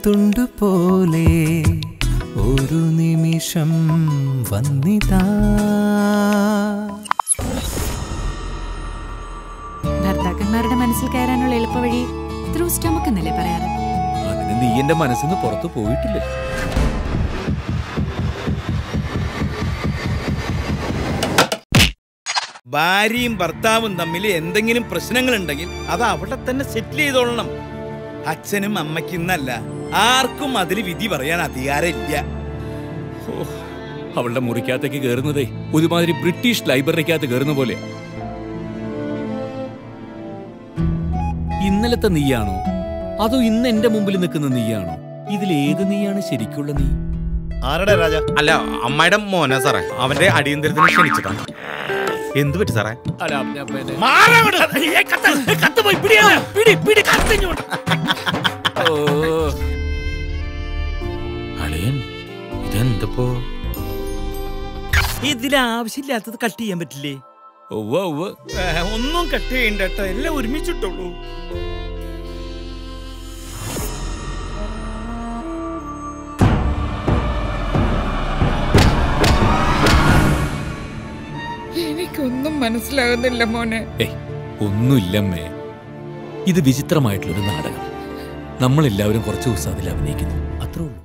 തുണ്ടു പോലെ ഒരു നിമിഷം വന്നിതാ ഭർത്താക്കന്മാരുടെ മനസ്സിൽ കയറാനുള്ള എളുപ്പവഴി ത്രൂ സ്റ്റമക്ക് എന്നല്ലേ പറയാറ് അതിന് നീ എന്റെ മനസ്സിന്ന് പുറത്തു പോയിട്ടില്ല ഭാര്യയും ഭർത്താവും തമ്മിൽ എന്തെങ്കിലും പ്രശ്നങ്ങളുണ്ടെങ്കിൽ അത് അവിടെ തന്നെ സെറ്റിൽ ചെയ്തോളണം അച്ഛനും അമ്മയ്ക്കും എന്നല്ല ആർക്കും അതിൽ വിധി പറയാൻ അധികാരമില്ല ഓ, അവളുടെ മുറിക്കകത്തേക്ക് കയറുന്നതേ ഒരുമാതിരി ബ്രിട്ടീഷ് ലൈബ്രറിക്കകത്ത് കയറുന്ന പോലെ ഇന്നലത്തെ നീയാണോ അതോ ഇന്ന് എന്റെ മുമ്പിൽ നിൽക്കുന്ന നീയാണോ ഇതിൽ ഏത് നീയാണ് ശരിക്കുള്ള നീ ആരുടെ രാജ അല്ല അമ്മായിടെ മോന സാറേ അവന്റെ അടിയന്തരത്തിന് ക്ഷണിച്ചതാണ് എന്ത് പറ്റി സാറേ അല്ല, ഞാൻ പിന്നെ- മാറവിടെ. ഏ, കത്ത്, കത്ത് പോയി പിടിയാണ്. പിടി, പിടി, കത്ത് ഇങ്ങോട്ട്. ഓ, അളിയൻ ഇതെന്തപ്പോ ഇതിൽ ആവശ്യമില്ലാത്തത് കട്ട് ചെയ്യാൻ പറ്റില്ലേ ഉവ്വ് ഉവ്വ്. ഏ, ഒന്നും കട്ട് ചെയ്യണ്ട കേട്ടോ എല്ലാം ഒരുമിച്ചിട്ടുള്ളൂ എനിക്കൊന്നും മനസ്സിലാകുന്നില്ല മോനെ ഏയ് ഒന്നുമില്ലമ്മേ ഇത് വിചിത്രമായിട്ടുള്ളൊരു നാടകം നമ്മളെല്ലാവരും കുറച്ച് ദിവസം അതിൽ അഭിനയിക്കുന്നു അത്രേ ഉള്ളൂ